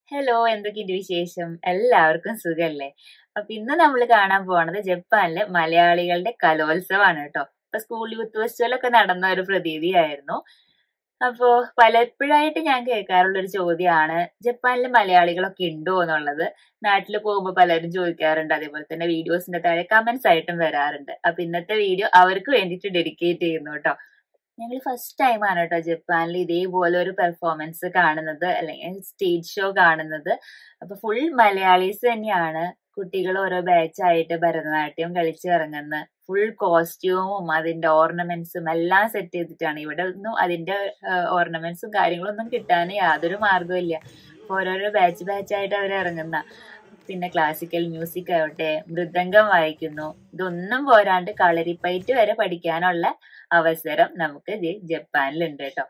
Hello എന്തൊക്കെയുണ്ട് വിശേഷം എല്ലാവർക്കും സുഖല്ലേ അപ്പൊ ഇന്ന് നമ്മൾ കാണാൻ പോണത് ജപ്പാനിലെ മലയാളികളുടെ കലോത്സവമാണ് കേട്ടോ ഇപ്പൊ സ്കൂൾ യൂത്ത് ഫെസ്റ്റിവൽ ഒക്കെ നടന്ന ഒരു പ്രതീതിയായിരുന്നു അപ്പോ പലപ്പോഴായിട്ട് ഞാൻ കേൾക്കാറുള്ള ഒരു ചോദ്യമാണ് ജപ്പാനിലെ മലയാളികളൊക്കെ ഉണ്ടോ എന്നുള്ളത് നാട്ടിൽ പോകുമ്പോൾ പലരും ചോദിക്കാറുണ്ട് അതേപോലെ തന്നെ വീഡിയോസിന്റെ താഴെ കമന്റ്സ് ആയിട്ടും വരാറുണ്ട് അപ്പൊ ഇന്നത്തെ വീഡിയോ അവർക്ക് വേണ്ടിയിട്ട് ഡെഡിക്കേറ്റ് ചെയ്യുന്നു കേട്ടോ ഞങ്ങൾ ഫസ്റ്റ് ടൈമാണ് കേട്ടോ ജപ്പാനിൽ ഇതേപോലെ ഒരു പെർഫോമൻസ് കാണുന്നത് അല്ലെങ്കിൽ സ്റ്റേജ് ഷോ കാണുന്നത് അപ്പൊ ഫുൾ മലയാളീസ് തന്നെയാണ് കുട്ടികൾ ഓരോ ബാച്ചായിട്ട് ഭരതനാട്യം കളിച്ചിറങ്ങുന്ന ഫുൾ കോസ്റ്റ്യൂമും അതിന്റെ ഓർണമെന്റ്സും എല്ലാം സെറ്റ് ചെയ്തിട്ടാണ് ഇവിടെ ഒന്നും അതിന്റെ ഓർണമെന്റ്സും കാര്യങ്ങളൊന്നും കിട്ടാൻ യാതൊരു മാർഗമില്ല അപ്പൊ ഓരോരോ ബാച്ച് ബാച്ചായിട്ട് അവർ ഇറങ്ങുന്ന പിന്നെ ക്ലാസിക്കൽ മ്യൂസിക് ആവട്ടെ മൃദംഗം വായിക്കുന്നു ഇതൊന്നും പോരാണ്ട് കളരിപ്പയറ്റ് വരെ പഠിക്കാനുള്ള അവസരം നമുക്ക് ജപ്പാനിലുണ്ട് കേട്ടോ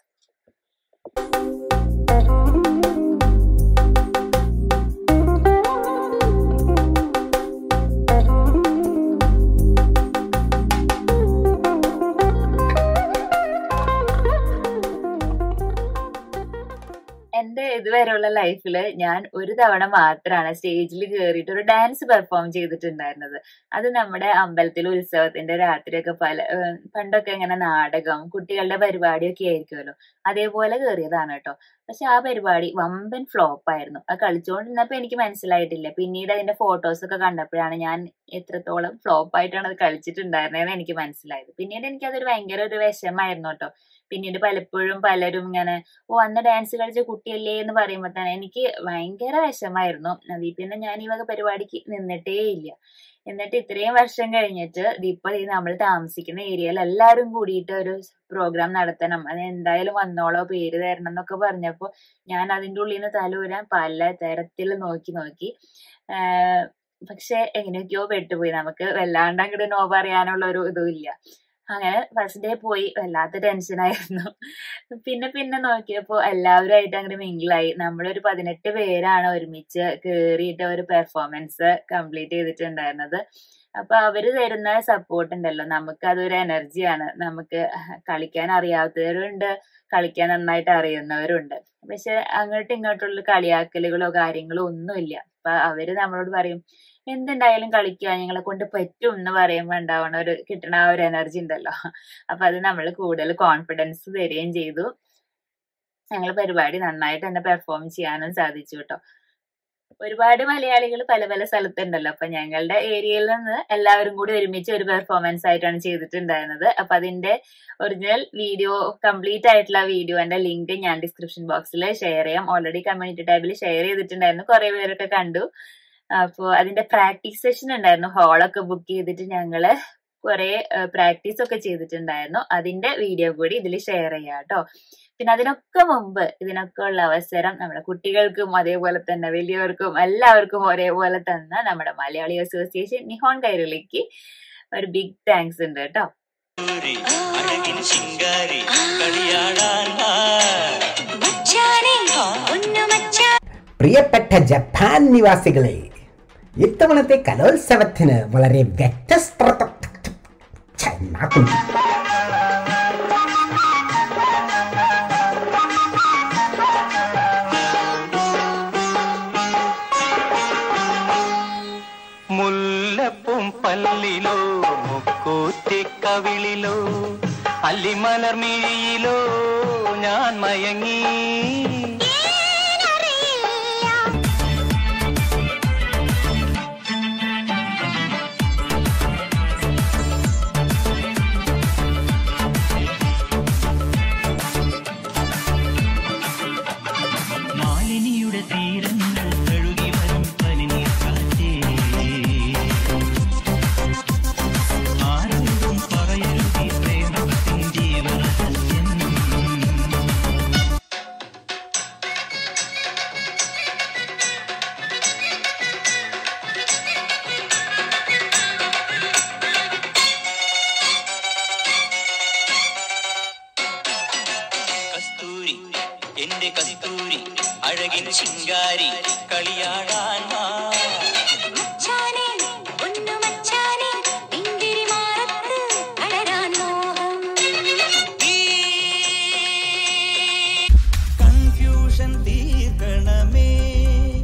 എന്റെ ഇതുവരെയുള്ള ലൈഫില് ഞാൻ ഒരു തവണ മാത്രമാണ് സ്റ്റേജിൽ കയറിയിട്ട് ഒരു ഡാൻസ് പെർഫോം ചെയ്തിട്ടുണ്ടായിരുന്നത് അത് നമ്മുടെ അമ്പലത്തിൽ ഉത്സവത്തിന്റെ രാത്രിയൊക്കെ പല പണ്ടൊക്കെ ഇങ്ങനെ നാടകം കുട്ടികളുടെ പരിപാടിയൊക്കെ ആയിരിക്കുമല്ലോ അതേപോലെ കയറിയതാണ് കേട്ടോ പക്ഷെ ആ പരിപാടി വമ്പൻ ഫ്ലോപ്പ് ആയിരുന്നു അത് കളിച്ചുകൊണ്ടിരുന്നപ്പോ എനിക്ക് മനസ്സിലായിട്ടില്ല പിന്നീട് അതിന്റെ ഫോട്ടോസ് ഒക്കെ കണ്ടപ്പോഴാണ് ഞാൻ എത്രത്തോളം ഫ്ലോപ്പ് ആയിട്ടാണ് അത് കളിച്ചിട്ടുണ്ടായിരുന്നതെന്ന് എനിക്ക് മനസ്സിലായത് പിന്നീട് എനിക്കതൊരു ഭയങ്കര ഒരു വിഷമായിരുന്നു കേട്ടോ പിന്നീട് പലപ്പോഴും പലരും ഇങ്ങനെ ഓ അന്ന് ഡാൻസ് കളിച്ച കുട്ടിയല്ലേ എന്ന് പറയുമ്പോൾ തന്നെ എനിക്ക് ഭയങ്കര വിഷമായിരുന്നു അതിൽ പിന്നെ ഞാൻ ഈ വക പരിപാടിക്ക് നിന്നിട്ടേ ഇല്ല എന്നിട്ട് ഇത്രയും വർഷം കഴിഞ്ഞിട്ട് ഇപ്പൊ നമ്മൾ താമസിക്കുന്ന ഏരിയയിൽ എല്ലാവരും കൂടിയിട്ട് ഒരു പ്രോഗ്രാം നടത്തണം അത് എന്തായാലും വന്നോളോ പേര് തരണം എന്നൊക്കെ പറഞ്ഞപ്പോ ഞാൻ അതിൻ്റെ ഉള്ളിൽ നിന്ന് തലൂരാൻ പല തരത്തിൽ നോക്കി നോക്കി പക്ഷെ എങ്ങനെയൊക്കെയോ പെട്ടുപോയി നമുക്ക് വല്ലാണ്ട് അങ്ങോട്ട് നോ പറയാനുള്ള ഒരു ഇതും ഇല്ല അങ്ങനെ ഫസ്റ്റ് ഡേ പോയി വല്ലാത്ത ടെൻഷനായിരുന്നു പിന്നെ പിന്നെ നോക്കിയപ്പോ എല്ലാവരുമായിട്ട് അങ്ങോട്ട് മിങ്കിളായി നമ്മളൊരു പതിനെട്ട് പേരാണ് ഒരുമിച്ച് കേറിയിട്ട് ഒരു പെർഫോമൻസ് കംപ്ലീറ്റ് ചെയ്തിട്ടുണ്ടായിരുന്നത് അപ്പൊ അവര് തരുന്ന സപ്പോർട്ട് ഉണ്ടല്ലോ നമുക്ക് അതൊരു എനർജിയാണ് നമുക്ക് കളിക്കാൻ അറിയാത്തവരുണ്ട് കളിക്കാൻ നന്നായിട്ട് അറിയുന്നവരുണ്ട് പക്ഷെ അങ്ങോട്ടും ഇങ്ങോട്ടുള്ള കളിയാക്കലുകളോ കാര്യങ്ങളോ ഒന്നുമില്ല അപ്പൊ അവര് നമ്മളോട് പറയും എന്തുണ്ടായാലും കളിക്കുക ഞങ്ങളെ കൊണ്ട് പറ്റും എന്ന് പറയുമ്പോൾ ഉണ്ടാവണ ഒരു കിട്ടണ ആ ഒരു എനർജി ഉണ്ടല്ലോ അപ്പൊ അത് നമ്മൾ കൂടുതൽ കോൺഫിഡൻസ് തരികയും ചെയ്തു ഞങ്ങൾ പരിപാടി നന്നായിട്ട് തന്നെ പെർഫോം ചെയ്യാനും സാധിച്ചു കേട്ടോ ഒരുപാട് മലയാളികൾ പല പല സ്ഥലത്തുണ്ടല്ലോ അപ്പൊ ഞങ്ങളുടെ ഏരിയയിൽ നിന്ന് എല്ലാവരും കൂടി ഒരുമിച്ച് ഒരു പെർഫോമൻസ് ആയിട്ടാണ് ചെയ്തിട്ടുണ്ടായിരുന്നത് അപ്പൊ അതിന്റെ ഒറിജിനൽ വീഡിയോ കംപ്ലീറ്റ് ആയിട്ടുള്ള വീഡിയോന്റെ ലിങ്ക് ഞാൻ ഡിസ്ക്രിപ്ഷൻ ബോക്സിൽ ഷെയർ ചെയ്യാം ഓൾറെഡി കമ്മ്യൂണിറ്റി ടാബിൽ ഷെയർ ചെയ്തിട്ടുണ്ടായിരുന്നു കുറെ പേരൊക്കെ കണ്ടു അപ്പോ അതിന്റെ പ്രാക്ടീസ് സെഷൻ ഉണ്ടായിരുന്നു ഹാളൊക്കെ ബുക്ക് ചെയ്തിട്ട് ഞങ്ങള് കുറെ പ്രാക്ടീസ് ഒക്കെ ചെയ്തിട്ടുണ്ടായിരുന്നു അതിന്റെ വീഡിയോ കൂടി ഇതിൽ ഷെയർ ചെയ്യാം കേട്ടോ പിന്നെ അതിനൊക്കെ മുമ്പ് ഇതിനൊക്കെ ഉള്ള അവസരം നമ്മുടെ കുട്ടികൾക്കും അതേപോലെ തന്നെ വലിയവർക്കും എല്ലാവർക്കും ഒരേപോലെ തന്ന നമ്മുടെ മലയാളി അസോസിയേഷൻ നിഹോൺ കൈരളിക്ക് ഒരു ബിഗ് താങ്ക്സ് ഉണ്ട് കേട്ടോ പ്രിയപ്പെട്ട ജപ്പാൻ നിവാസികളെ ഇത്തവണത്തെ കലോത്സവത്തിന് വളരെ വ്യത്യസ്ത മുല്ലപ്പും പല്ലിലോ മുക്കൂറ്റി കവിളിലോ അല്ലിമലർമിഴിയിലോ ഞാൻ മയങ്ങി മാലിനിയുടെ തീരങ്ങൾ കഴുകി വരും പനിനീർ കാറ്റേ ആരോടും പറയരുതി പ്രേമത്തിൻ ജീവരഹസ്യം കസ്തൂരി എന്റെ കസ്തൂരി അഴകിൻ ശിങ്കാരി കളിയാടാൻ വാ കൺഫ്യൂഷൻ തീർക്കണമേ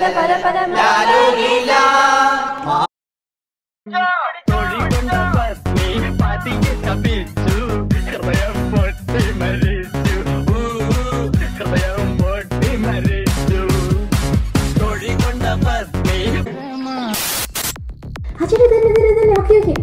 ആ ചേട്ടാ തന്നെ തന്നെ തന്നെ ഓക്കെ ഓക്കെ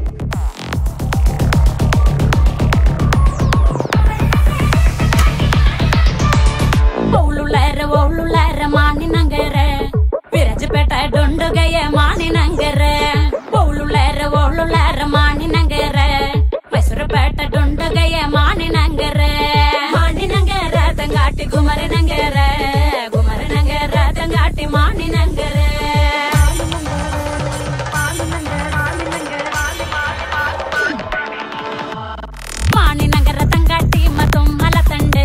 ಒಳ್ಳುಳ್ಳಾರ ಒಳ್ಳುಳ್ಳಾರ ಮಾಣಿನಂಗರ ವಿರಜಪೇಟ ಡೊಂಡುಗಯ ಮಾಣಿನಂಗರ ಒಳ್ಳುಳ್ಳಾರ ಒಳ್ಳುಳ್ಳಾರ ಮಾಣಿನಂಗರ ಮೈಸೂರುಪೇಟ ಡೊಂಡುಗಯ ಮಾಣಿನಂಗರ ಮಾಣಿನಂಗರ ತಂಗಾಟಿ ಗುಮರನಂಗರ ಗುಮರನಂಗರ ತಂಗಾಟಿ ಮಾಣಿನಂಗರ ಮಾಣಿನಂಗರ ತಂಗಾಟಿ ಮತ್ತೊಮ್ಮಲ ತಂಡೆ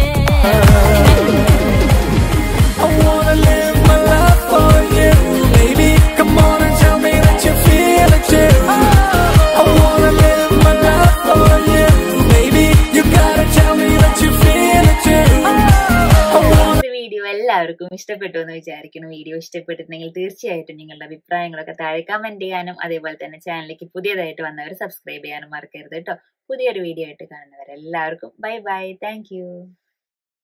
I wanna live my life for you, baby. Come on and tell me that you feel it too. I wanna live my life for you, baby. You gotta tell me that you feel it too. I wanna ഈ video എല്ലാവർക്കും ഇഷ്ടപ്പെട്ടു എന്ന് വിചാരിക്കുന്നു video ഇഷ്ടപ്പെട്ടിട്ടുണ്ടെങ്കിൽ തീർച്ചയായിട്ടും നിങ്ങളുടെ അഭിപ്രായങ്ങളൊക്കെ താഴെ കമന്റ് ചെയ്യാനും അതേപോലെ തന്നെ ചാനലിലേക്ക് പുതിയതായിട്ട് വന്നവർ സബ്സ്ക്രൈബ് ചെയ്യാനും മറക്കരുത് കേട്ടോ പുതിയൊരു വീഡിയോ ആയിട്ട് കാണുന്നവരെല്ലാവർക്കും ബൈ ബൈ താങ്ക്